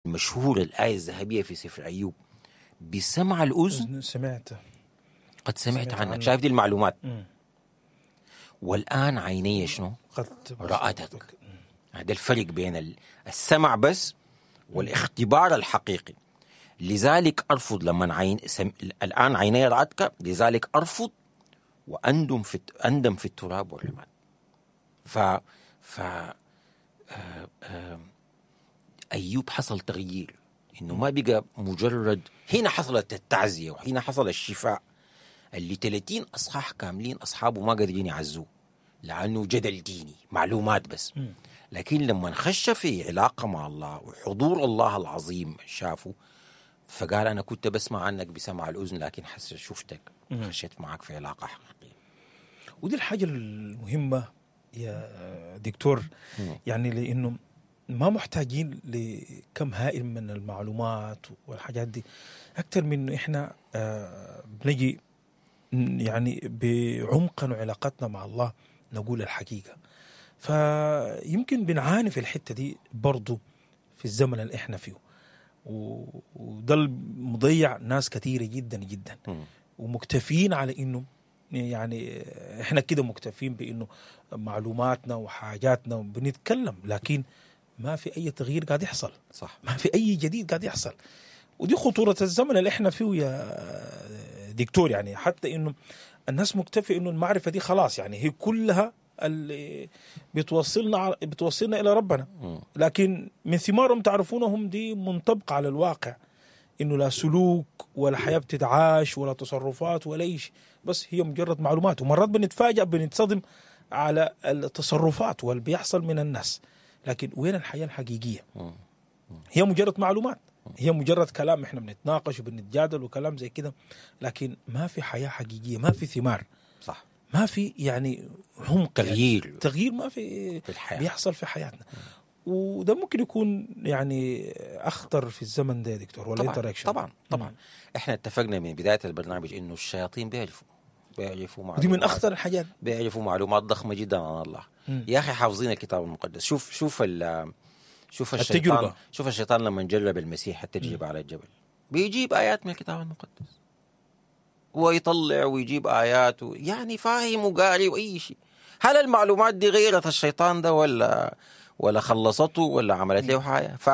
المشهورة الآية الذهبية في سفر أيوب بسمع الأذن سمعت قد سمعت سمعت عنك عنك. شايف دي المعلومات مم. والآن عيني شنو قد رأتك هذا الفرق بين ال- السمع بس والاختبار الحقيقي لذلك أرفض لما عين سم... الآن عيني رأتك لذلك أرفض وأندم في أندم في التراب والرماد ف ف آه، آه، أيوب حصل تغيير إنه ما بقى مجرد هنا حصلت التعزية وهنا حصل الشفاء اللي 30 أصحاح كاملين أصحابه ما قادرين يعزوه لأنه جدل ديني معلومات بس مم. لكن لما خش في علاقة مع الله وحضور الله العظيم شافه فقال أنا كنت بسمع عنك بسمع الأذن لكن حس شفتك مم. خشيت معك في علاقة حقيقية ودي الحاجة المهمة يا دكتور مم. يعني لأنه ما محتاجين لكم هائل من المعلومات والحاجات دي أكثر من إنه إحنا آه، بنجي ن- يعني بعمقنا وعلاقتنا مع الله نقول الحقيقة فيمكن بنعاني في الحتة دي برضو في الزمن اللي إحنا فيه و- وده اللي مضيع ناس كثيرة جدا جدا مم. ومكتفين على انه يعني احنا كده مكتفين بانه معلوماتنا وحاجاتنا بنتكلم لكن ما في اي تغيير قاعد يحصل صح ما في اي جديد قاعد يحصل ودي خطوره الزمن اللي احنا فيه يا دكتور يعني حتى انه الناس مكتفي انه المعرفه دي خلاص يعني هي كلها اللي بتوصلنا بتوصلنا الى ربنا مم. لكن من ثمارهم تعرفونهم دي منطبقة على الواقع انه لا سلوك ولا حياة بتتعاش ولا تصرفات ولا اي شيء بس هي مجرد معلومات ومرات بنتفاجأ بنتصدم على التصرفات واللي بيحصل من الناس لكن وين الحياة الحقيقية مم. هي مجرد معلومات هي مجرد كلام احنا بنتناقش وبنتجادل وكلام زي كده لكن ما في حياة حقيقية ما في ثمار صح ما في يعني عمق تغيير يعني تغيير ما في في الحياة بيحصل في حياتنا وده ممكن يكون يعني اخطر في الزمن ده يا دكتور ولا انت طبعا رايك شنو؟ طبعا طبعا احنا اتفقنا من بداية البرنامج انه الشياطين بيعرفوا بيعرفوا ودي من معلومات اخطر الحاجات بيعرفوا معلومات ضخمة جدا عن الله مم. يا اخي حافظين الكتاب المقدس شوف شوف ال شوف الشيطان التجربة. شوف الشيطان لما جرب المسيح التجربة على الجبل بيجيب آيات من الكتاب المقدس ويطلع ويجيب آيات و... يعني فاهم وقاري وأي شيء هل المعلومات دي غيرت الشيطان ده ولا ولا خلصته ولا عملت له حاجة ف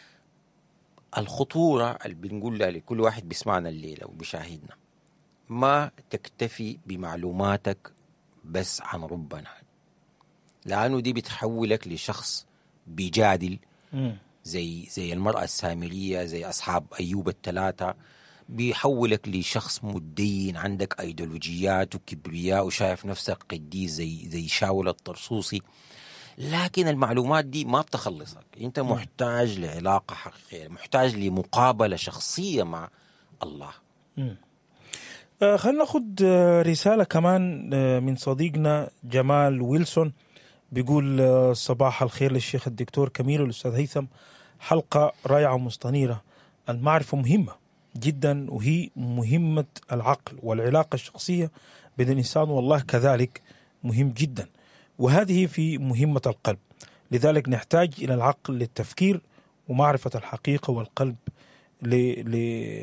الخطورة اللي بنقولها لكل واحد بيسمعنا الليلة وبيشاهدنا ما تكتفي بمعلوماتك بس عن ربنا لأنه دي بتحولك لشخص بيجادل مم. زي زي المرأة السامرية زي أصحاب أيوب الثلاثة بيحولك لشخص مدين عندك أيديولوجيات وكبرياء وشايف نفسك قديس زي زي شاول الطرسوسي لكن المعلومات دي ما بتخلصك أنت محتاج لعلاقة حقيقية محتاج لمقابلة شخصية مع الله مم. آه خلينا ناخذ آه رسالة كمان آه من صديقنا جمال ويلسون بيقول آه صباح الخير للشيخ الدكتور كميل والأستاذ هيثم حلقة رائعة ومستنيرة المعرفة مهمة جدا وهي مهمة العقل والعلاقة الشخصية بين الإنسان والله كذلك مهم جدا وهذه في مهمة القلب لذلك نحتاج إلى العقل للتفكير ومعرفة الحقيقة والقلب ل... ل...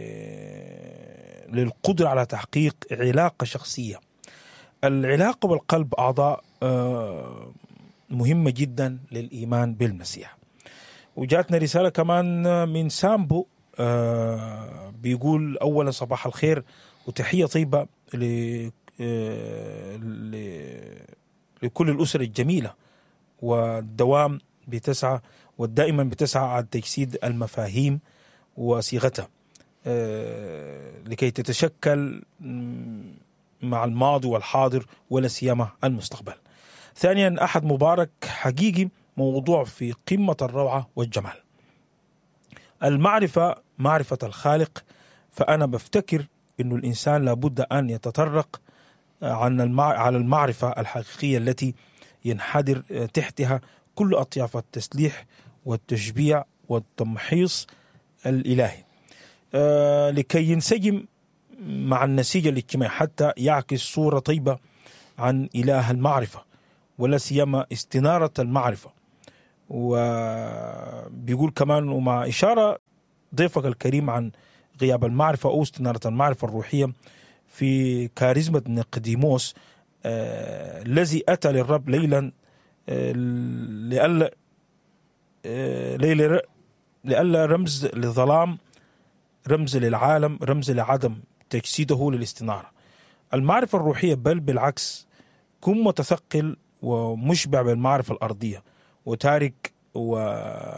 للقدرة على تحقيق علاقة شخصية العلاقة بالقلب أعضاء آه، مهمة جدا للإيمان بالمسيح وجاتنا رسالة كمان من سامبو آه، بيقول أولا صباح الخير وتحية طيبة ل... آه، ل... لكل الأسر الجميلة والدوام بتسعى والدائما بتسعى على تجسيد المفاهيم وصيغتها آه، لكي تتشكل مم، مع الماضي والحاضر ولا سيما المستقبل. ثانيا احد مبارك حقيقي موضوع في قمه الروعه والجمال. المعرفه معرفه الخالق فانا بفتكر انه الانسان لابد ان يتطرق عن المع... على المعرفه الحقيقيه التي ينحدر تحتها كل اطياف التسليح والتشبيع والتمحيص الالهي. آه، لكي ينسجم مع النسيج الاجتماعي حتى يعكس صورة طيبة عن إله المعرفة ولا سيما استنارة المعرفة وبيقول كمان ومع إشارة ضيفك الكريم عن غياب المعرفة أو استنارة المعرفة الروحية في كاريزما نقديموس آه، الذي أتى للرب ليلا آه، لئلا آه، ليلا لئلا رمز للظلام رمز للعالم رمز لعدم تجسيده للاستنارة المعرفة الروحية بل بالعكس كن متثقل ومشبع بالمعرفة الأرضية وتارك و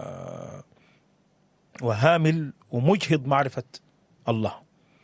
وهامل ومجهد معرفة الله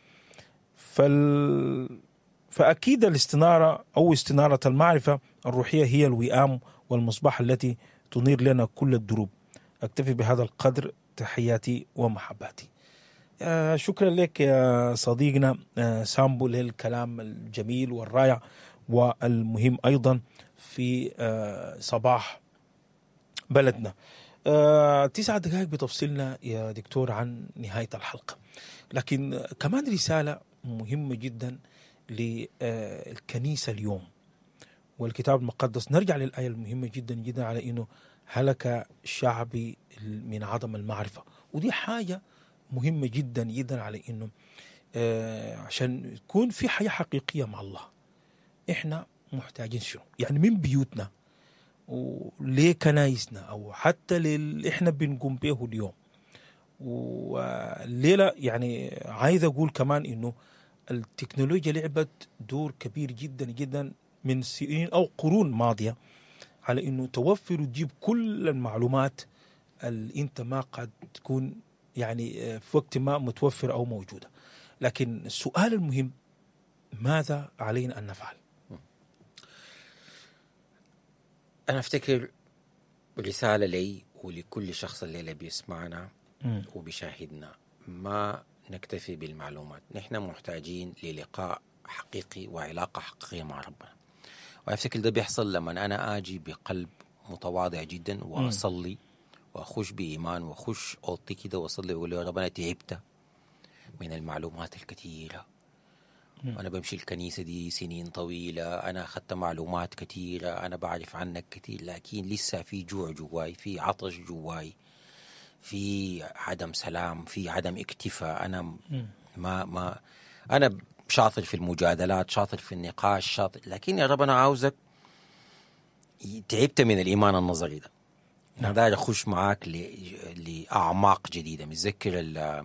فال... فأكيد الاستنارة أو استنارة المعرفة الروحية هي الوئام والمصباح التي تنير لنا كل الدروب أكتفي بهذا القدر تحياتي ومحباتي آه شكرا لك يا صديقنا آه سامبو للكلام الجميل والرائع والمهم أيضا في آه صباح بلدنا آه تسعة دقائق بتفصيلنا يا دكتور عن نهاية الحلقة لكن كمان رسالة مهمة جدا للكنيسة اليوم والكتاب المقدس نرجع للآية المهمة جدا جدا على أنه هلك شعبي من عدم المعرفة ودي حاجة مهمة جدا جدا على أنه آه عشان يكون في حياة حقيقية مع الله إحنا محتاجين شنو يعني من بيوتنا وليه كنايسنا أو حتى اللي إحنا بنقوم به اليوم والليلة يعني عايز أقول كمان إنه التكنولوجيا لعبت دور كبير جدا جدا من سنين او قرون ماضيه على انه توفر وتجيب كل المعلومات اللي انت ما قد تكون يعني في وقت ما متوفره او موجوده لكن السؤال المهم ماذا علينا ان نفعل؟ انا افتكر رساله لي ولكل شخص الليله بيسمعنا مم. وبيشاهدنا ما نكتفي بالمعلومات نحن محتاجين للقاء حقيقي وعلاقة حقيقية مع ربنا وأفتكر ده بيحصل لما أنا آجي بقلب متواضع جدا وأصلي وأخش بإيمان وأخش أوضتي كده وأصلي وأقول يا رب أنا تعبت من المعلومات الكثيرة أنا بمشي الكنيسة دي سنين طويلة أنا أخذت معلومات كثيرة أنا بعرف عنك كثير لكن لسه في جوع جواي في عطش جواي في عدم سلام في عدم اكتفاء انا ما ما انا شاطر في المجادلات شاطر في النقاش شاطر لكن يا رب انا عاوزك تعبت من الايمان النظري ده انا داير اخش معاك ل- لاعماق جديده متذكر ال-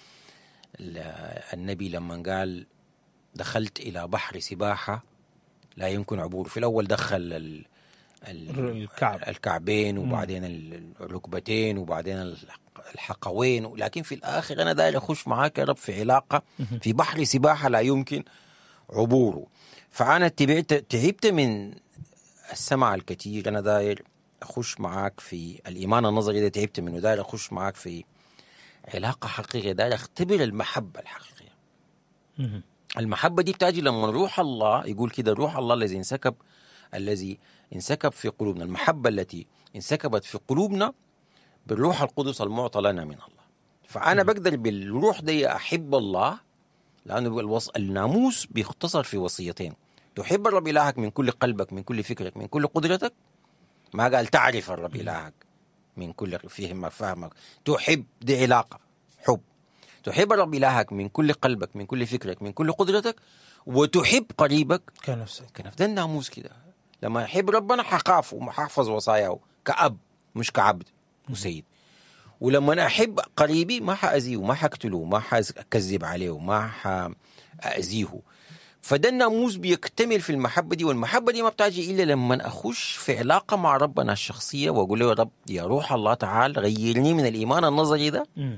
ال- النبي لما قال دخلت الى بحر سباحه لا يمكن عبور في الاول دخل ال ال- الكعب. الكعبين وبعدين ال- الركبتين وبعدين الح- الحقوين لكن في الاخر انا داير اخش معاك يا رب في علاقه في بحر سباحه لا يمكن عبوره فانا تبعت تعبت من السمع الكثير انا داير اخش معاك في الايمان النظري ده تعبت منه داير اخش معاك في علاقه حقيقيه داير اختبر المحبه الحقيقيه مم. المحبة دي بتاجي لما روح الله يقول كده روح الله الذي انسكب الذي انسكب في قلوبنا المحبة التي انسكبت في قلوبنا بالروح القدس المعطى لنا من الله فأنا بقدر بالروح دي أحب الله لأنه الوص... الناموس بيختصر في وصيتين تحب الرب إلهك من كل قلبك من كل فكرك من كل قدرتك ما قال تعرف الرب إلهك من كل فهمك فهمك تحب دي علاقة حب تحب الرب إلهك من كل قلبك من كل فكرك من كل قدرتك وتحب قريبك كنفسك كنف ده الناموس كده لما يحب ربنا حخافه وححفظ وصاياه كأب مش كعبد وسيد ولما أنا أحب قريبي ما حأذيه ما حقتله ما حأكذب عليه ما حأذيه فده الناموس بيكتمل في المحبة دي والمحبة دي ما بتجي إلا لما أخش في علاقة مع ربنا الشخصية وأقول له يا رب يا روح الله تعال غيرني من الإيمان النظري ده مم.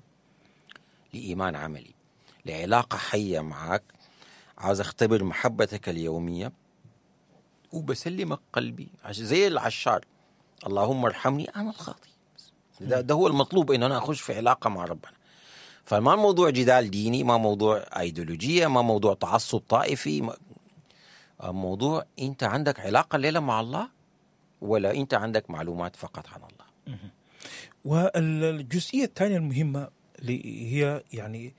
لإيمان عملي لعلاقة حية معك عاوز أختبر محبتك اليومية وبسلمك قلبي عش- زي العشار اللهم ارحمني أنا الخاطي ده, ده هو المطلوب إن أنا أخش في علاقة مع ربنا فما موضوع جدال ديني ما موضوع أيديولوجية ما موضوع تعصب طائفي ما موضوع أنت عندك علاقة الليلة مع الله ولا أنت عندك معلومات فقط عن الله والجزئية الثانية المهمة اللي هي يعني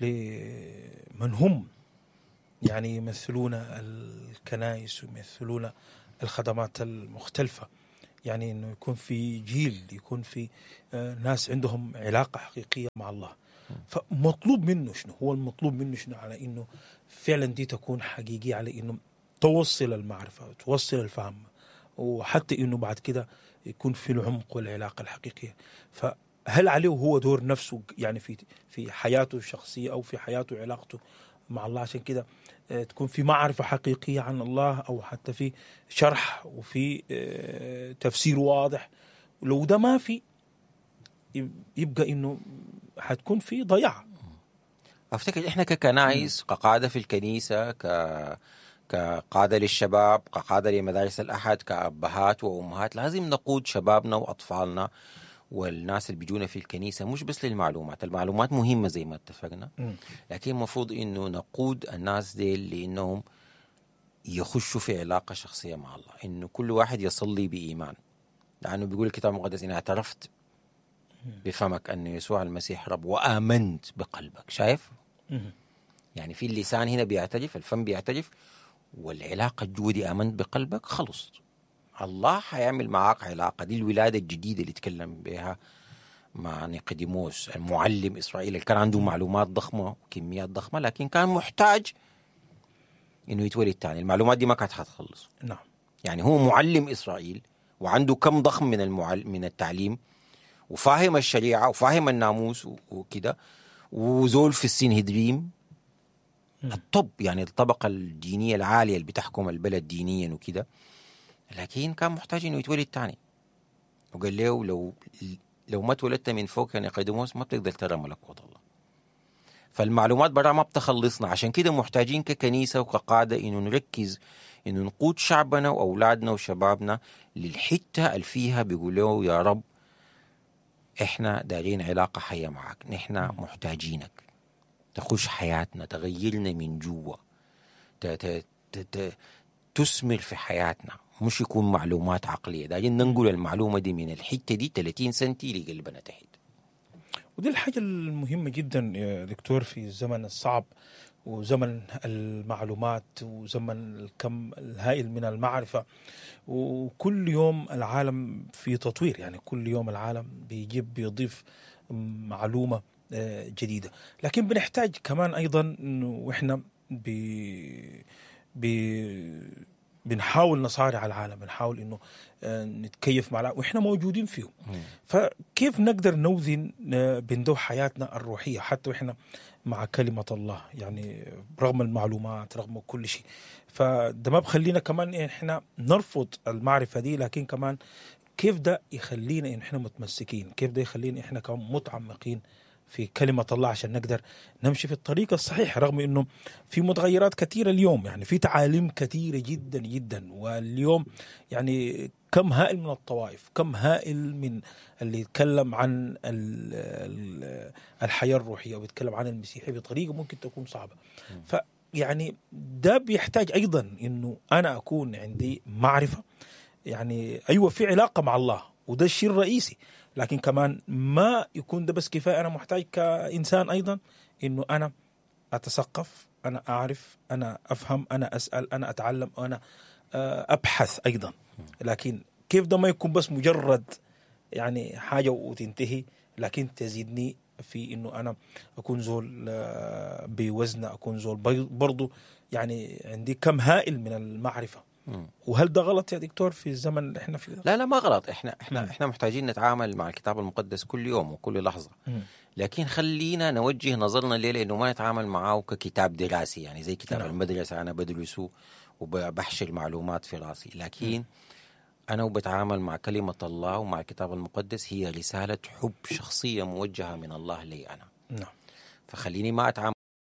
لمن هم يعني يمثلون الكنائس ويمثلون الخدمات المختلفة يعني انه يكون في جيل يكون في آه، ناس عندهم علاقه حقيقيه مع الله فمطلوب منه شنو هو المطلوب منه شنو على انه فعلا دي تكون حقيقيه على انه توصل المعرفه توصل الفهم وحتى انه بعد كده يكون في العمق والعلاقه الحقيقيه فهل عليه هو دور نفسه يعني في في حياته الشخصيه او في حياته علاقته مع الله عشان كده آه، تكون في معرفه حقيقيه عن الله او حتى في شرح وفي آه، تفسير واضح لو ده ما في يب- يبقى انه حتكون في ضياع افتكر احنا ككنائس كقاده في الكنيسه ك كقاده للشباب كقاده لمدارس الاحد كابهات وامهات لازم نقود شبابنا واطفالنا والناس اللي بيجونا في الكنيسه مش بس للمعلومات، المعلومات مهمه زي ما اتفقنا لكن المفروض انه نقود الناس دي لانهم يخشوا في علاقه شخصيه مع الله، انه كل واحد يصلي بايمان. لانه بيقول الكتاب المقدس ان اعترفت بفمك ان يسوع المسيح رب وامنت بقلبك، شايف؟ مم. يعني في اللسان هنا بيعترف الفم بيعترف والعلاقة الجودي آمنت بقلبك خلص الله حيعمل معاك علاقة دي الولادة الجديدة اللي تكلم بها مع نيقوديموس المعلم إسرائيل اللي كان عنده معلومات ضخمة وكميات ضخمة لكن كان محتاج إنه يتولد تاني المعلومات دي ما كانت حتخلص نعم يعني هو معلم إسرائيل وعنده كم ضخم من المعل... من التعليم وفاهم الشريعة وفاهم الناموس و- وكده وزول في السنهدريم الطب يعني الطبقة الدينية العالية اللي بتحكم البلد دينيا وكده لكن كان محتاج انه يتولد تاني وقال له لو لو ما اتولدت من فوق يعني قدموس ما بتقدر ترى ملكوت الله فالمعلومات برا ما بتخلصنا عشان كده محتاجين ككنيسة وكقادة انه نركز انه نقود شعبنا واولادنا وشبابنا للحتة اللي فيها بيقولوا يا رب احنا دارين علاقة حية معك نحن محتاجينك تخش حياتنا تغيرنا من جوا ت- ت- ت- ت- تثمر في حياتنا مش يكون معلومات عقلية دارين ننقل المعلومة دي من الحتة دي 30 سنتي لقلبنا تحت ودي الحاجة المهمة جدا يا دكتور في الزمن الصعب وزمن المعلومات وزمن الكم الهائل من المعرفة وكل يوم العالم في تطوير يعني كل يوم العالم بيجيب بيضيف معلومة آه، جديدة لكن بنحتاج كمان أيضا إنه وإحنا بي بي بنحاول نصارع العالم بنحاول انه آه، نتكيف مع العالم واحنا موجودين فيه فكيف نقدر نوزن آه، بين دو حياتنا الروحية حتى وإحنا مع كلمة الله يعني رغم المعلومات رغم كل شيء فده ما بخلينا كمان إن إحنا نرفض المعرفة دي لكن كمان كيف ده يخلينا إن إحنا متمسكين كيف ده يخلينا إحنا كمان متعمقين في كلمة الله عشان نقدر نمشي في الطريق الصحيح رغم انه في متغيرات كثيرة اليوم يعني في تعاليم كثيرة جدا جدا واليوم يعني كم هائل من الطوائف كم هائل من اللي يتكلم عن ال- ال- الحياة الروحية ويتكلم عن المسيحية بطريقة ممكن تكون صعبة فيعني ده بيحتاج أيضا أنه أنا أكون عندي معرفة يعني أيوة في علاقة مع الله وده الشيء الرئيسي لكن كمان ما يكون ده بس كفاية أنا محتاج كإنسان أيضا أنه أنا أتثقف أنا أعرف أنا أفهم أنا أسأل أنا أتعلم أنا آه، أبحث أيضا لكن كيف ده ما يكون بس مجرد يعني حاجة وتنتهي لكن تزيدني في انه انا اكون زول آه، بوزن اكون زول بي- برضو يعني عندي كم هائل من المعرفة مم. وهل ده غلط يا دكتور في الزمن اللي احنا فيه ده؟ لا لا ما غلط احنا احنا مم. احنا محتاجين نتعامل مع الكتاب المقدس كل يوم وكل لحظه مم. لكن خلينا نوجه نظرنا ليه لانه ما نتعامل معاه ككتاب دراسي يعني زي كتاب نعم. المدرسه انا بدرسه وبحشر معلومات في راسي لكن انا وبتعامل مع كلمه الله ومع الكتاب المقدس هي رساله حب شخصيه موجهه من الله لي انا نعم فخليني ما اتعامل